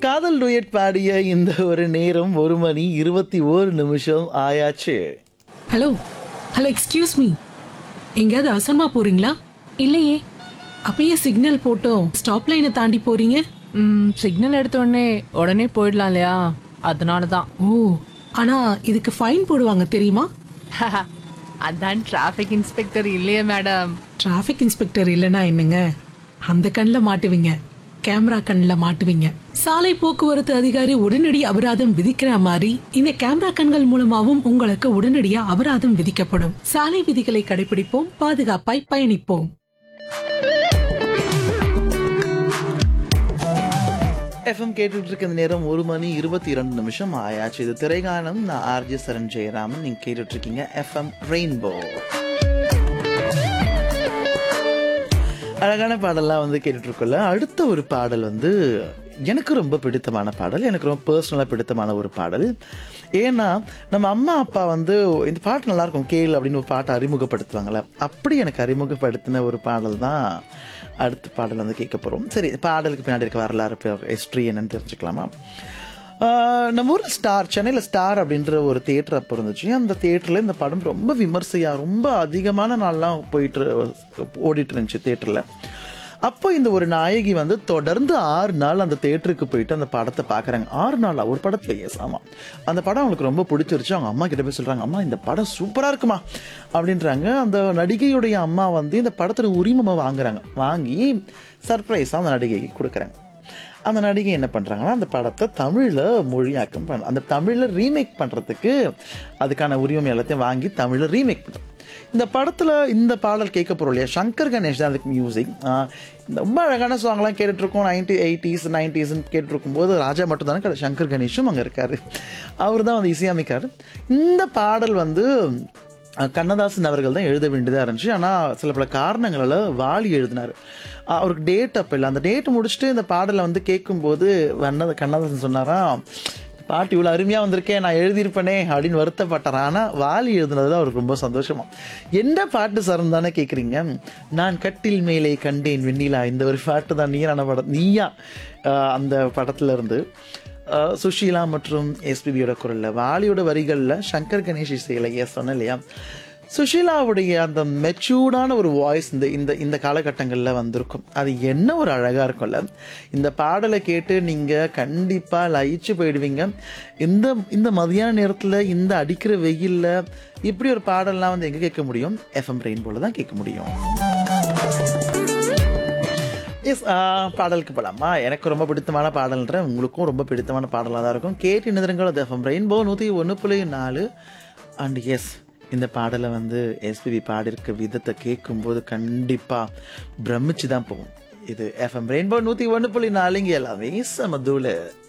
காதல் டூயட் பாடிய இந்த ஒரு நேரம் ஒரு மணி இருபத்தி ஓரு நிமிஷம் ஆயாச்சு ஹலோ ஹலோ எக்ஸ்கியூஸ் மீ எங்கேயாவது அவசரமா போறீங்களா இல்லையே அப்பயே சிக்னல் போட்டோம் ஸ்டாப் லைனை தாண்டி போறீங்க ம் சிக்னல் எடுத்த உடனே உடனே போயிடலாம் இல்லையா அதனால தான் ஓ ஆனா இதுக்கு ஃபைன் போடுவாங்க தெரியுமா அதான் டிராஃபிக் இன்ஸ்பெக்டர் இல்லையே மேடம் டிராஃபிக் இன்ஸ்பெக்டர் இல்லைன்னா என்னங்க அந்த கண்ணில் மாட்டுவீங்க கேமரா கண்ணில் மாட்டுவீங்க சாலை போக்குவரத்து அதிகாரி உடனடி அபராதம் விதிக்கிற மாதிரி இந்த கேமரா கண்கள் மூலமாவும் உங்களுக்கு உடனடியா அபராதம் விதிக்கப்படும் சாலை விதிகளை கடைபிடிப்போம் பாதுகாப்பாய் பயணிப்போம் எஃப்எம் கேட்டுட்டு இருக்க இந்த நேரம் ஒரு மணி இருபத்தி இரண்டு நிமிஷம் ஆயாச்சு இது திரைகானம் நான் ஆர்ஜி சரண் ஜெயராமன் நீங்க கேட்டுட்டு இருக்கீங்க எஃப்எம் ரெயின்போ அழகான பாடல்லாம் வந்து கேட்டுட்டு இருக்கோம்ல அடுத்த ஒரு பாடல் வந்து எனக்கு ரொம்ப பிடித்தமான பாடல் எனக்கு ரொம்ப பர்சனலாக பிடித்தமான ஒரு பாடல் ஏன்னா நம்ம அம்மா அப்பா வந்து இந்த பாட்டு நல்லா இருக்கும் கேள் அப்படின்னு ஒரு பாட்டை அறிமுகப்படுத்துவாங்கல்ல அப்படி எனக்கு அறிமுகப்படுத்தின ஒரு பாடல் தான் அடுத்த பாடல் வந்து கேட்க போகிறோம் சரி பாடலுக்கு பின்னாடி இருக்க வரலாறு ஹிஸ்ட்ரி என்னன்னு தெரிஞ்சுக்கலாமா ஆஹ் நம்ம ஊர் ஸ்டார் சென்னையில் ஸ்டார் அப்படின்ற ஒரு தேட்டர் அப்போ இருந்துச்சு அந்த தேட்டரில் இந்த படம் ரொம்ப விமர்சையாக ரொம்ப அதிகமான நாள்லாம் போயிட்டு ஓடிட்டு இருந்துச்சு தேட்டரில் அப்போ இந்த ஒரு நாயகி வந்து தொடர்ந்து ஆறு நாள் அந்த தேட்டருக்கு போயிட்டு அந்த படத்தை பார்க்குறாங்க ஆறு நாளா ஒரு படத்துல எஸ் ஆமாம் அந்த படம் அவங்களுக்கு ரொம்ப பிடிச்சிருச்சு அவங்க அம்மா கிட்ட போய் சொல்கிறாங்க அம்மா இந்த படம் சூப்பராக இருக்குமா அப்படின்றாங்க அந்த நடிகையுடைய அம்மா வந்து இந்த படத்துல உரிமமாக வாங்குறாங்க வாங்கி சர்ப்ரைஸாக அந்த நடிகைக்கு கொடுக்குறாங்க அந்த நடிகை என்ன பண்ணுறாங்கன்னா அந்த படத்தை தமிழில் மொழியாக்கம் பண்ண அந்த தமிழில் ரீமேக் பண்ணுறதுக்கு அதுக்கான உரிமை எல்லாத்தையும் வாங்கி தமிழில் ரீமேக் பண்ணுறோம் இந்த படத்தில் இந்த பாடல் கேட்க போகிறோம் இல்லையா சங்கர் கணேஷ் தான் அதுக்கு மியூசிக் ரொம்ப அழகான சாங்லாம் கேட்டுட்ருக்கோம் நைன்டி எயிட்டிஸ் நைன்டிஸ்ன்னு கேட்டுருக்கும் போது ராஜா மட்டும் தானே கிடையாது சங்கர் கணேஷும் அங்கே இருக்கார் அவர் தான் வந்து இசையமைக்கார் இந்த பாடல் வந்து அஹ் கண்ணதாசன் அவர்கள் தான் எழுத வேண்டியதாக இருந்துச்சு ஆனால் சில பல காரணங்களால் வாலி எழுதினார் அஹ் அவருக்கு டேட் அப்போ இல்லை அந்த டேட் முடிச்சுட்டு இந்த பாடலை வந்து கேட்கும்போது வண்ண கண்ணதாசன் சொன்னாராம் பாட்டு இவ்வளோ அருமையாக வந்திருக்கேன் நான் எழுதியிருப்பேனே அப்படின்னு வருத்தப்பட்டார் ஆனால் வாலி எழுதுனது தான் அவருக்கு ரொம்ப சந்தோஷமா என்ன பாட்டு சரம் தானே கேட்குறீங்க நான் கட்டில் மேலே கண்டேன் வெண்ணிலா இந்த ஒரு பாட்டு தான் நீரான படம் நீயா அஹ் அந்த படத்துல இருந்து அஹ் சுஷீலா மற்றும் எஸ்பிபியோட குரலில் வாலியோட வரிகளில் சங்கர் கணேஷ் இசையில் எஸ் சொன்னேன் இல்லையா சுஷீலாவுடைய அந்த மெச்சூர்டான ஒரு வாய்ஸ் இந்த இந்த இந்த காலகட்டங்களில் வந்திருக்கும் அது என்ன ஒரு அழகாக இருக்கும்ல இந்த பாடலை கேட்டு நீங்கள் கண்டிப்பாக லயிச்சு போயிடுவீங்க இந்த இந்த மதியான நேரத்தில் இந்த அடிக்கிற வெயிலில் இப்படி ஒரு பாடல்லாம் வந்து எங்கே கேட்க முடியும் எஃப்எம் ரெயின் போல தான் கேட்க முடியும் எஸ் பாடலுக்கு போகலாமா எனக்கு ரொம்ப பிடித்தமான பாடல்ன்ற உங்களுக்கும் ரொம்ப பிடித்தமான பாடலாக தான் இருக்கும் கேட்டு நிதிரங்கள் அது எஃப்எம் ரெயின்போ நூற்றி ஒன்று புள்ளி நாலு அண்ட் எஸ் இந்த பாடலை வந்து எஸ்பிபி பாடியிருக்க விதத்தை கேட்கும்போது கண்டிப்பாக பிரமிச்சு தான் போகும் இது எஃப்எம் ரெயின்போ நூற்றி ஒன்று புள்ளி நாலு இங்கே எல்லாமே சமதூல